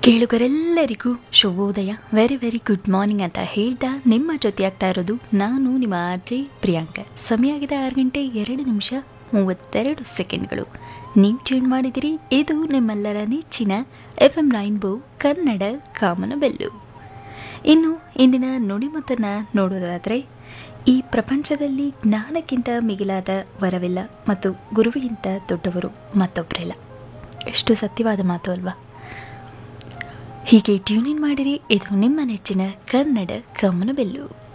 ಕೇಳುಗರೆಲ್ಲರಿಗೂ ಶುಭೋದಯ very very good morning ಅಂತ ಹೇಳ್ತಾ ನಿಮ್ಮ ಜೊತೆ ಆಗ್ತಾ ಇರೋದು ನಾನು ನಿಮ್ಮ ಆರ್ಜೆ ಪ್ರಿಯಾಂಕ ಸಮಯ ಆಗಿದೆ ಆರು ಗಂಟೆ ಎರಡು ನಿಮಿಷ ಮೂವತ್ತೆರಡು ಸೆಕೆಂಡ್ಗಳು ನೀವು ಟ್ಯೂನ್ ಮಾಡಿದಿರಿ ಇದು ನಿಮ್ಮೆಲ್ಲರ ನೆಚ್ಚಿನ ಎಫ್ ಎಂ ರೈನ್ಬೋ ಕನ್ನಡ ಕಾಮನಬೆಲ್ಲು ಇನ್ನು ಇಂದಿನ ನುಡಿಮುತ್ತನ್ನು ನೋಡೋದಾದರೆ ಈ ಪ್ರಪಂಚದಲ್ಲಿ ಜ್ಞಾನಕ್ಕಿಂತ ಮಿಗಿಲಾದ ವರವಿಲ್ಲ ಮತ್ತು ಗುರುವಿಗಿಂತ ದೊಡ್ಡವರು ಮತ್ತೊಬ್ಬರಿಲ್ಲ ಎಷ್ಟು ಸತ್ಯವಾದ ಮಾತು ಅಲ್ವಾ ಹೀಗೆ ಟ್ಯೂನ್ ಇನ್ ಮಾಡಿರಿ ಇದು ನಿಮ್ಮ ನೆಚ್ಚಿನ ಕನ್ನಡ ಕಮ್ಮನಬೆಲ್ಲು